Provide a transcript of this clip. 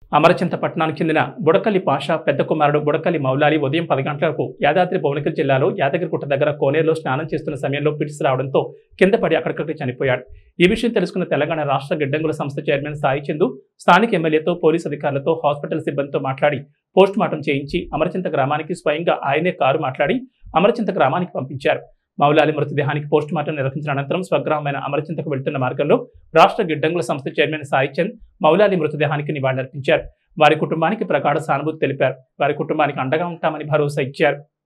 అమరచింత పట్టణానికి చెందిన బుడకల్లి పాషా పెద్ద కుమారుడు బుడకల్లి మౌలాలి ఉదయం పది గంటలకు యాదాద్రి భువనగిరి జిల్లాలో యాదగిరిగుట్ట దగ్గర కోనేరులో స్నానం చేస్తున్న సమయంలో పిటిసి రావడంతో కింద పడి అక్కడికక్కడే చనిపోయాడు ఈ విషయం తెలుసుకున్న తెలంగాణ రాష్ట్ర గిడ్డంగుల సంస్థ చైర్మన్ సాయి చందు స్థానిక ఎమ్మెల్యేతో పోలీసు అధికారులతో హాస్పిటల్ సిబ్బందితో మాట్లాడి పోస్ట్ మార్టం చేయించి అమరచింత గ్రామానికి స్వయంగా ఆయనే కారు మాట్లాడి అమరచింత గ్రామానికి పంపించారు మౌలాలి మృతదేహానికి పోస్ట్ మార్టం నిర్వహించిన అనంతరం స్వగ్రామమైన అమరచింతకు వెళ్తున్న మార్గంలో రాష్ట్ర గిడ్డంగుల సంస్థ చైర్మన్ సాయి చంద్ మౌలాలి మృతదేహానికి నివాళులర్పించారు వారి కుటుంబానికి ప్రగాఢ సానుభూతి తెలిపారు వారి కుటుంబానికి అండగా ఉంటామని భరోసా ఇచ్చారు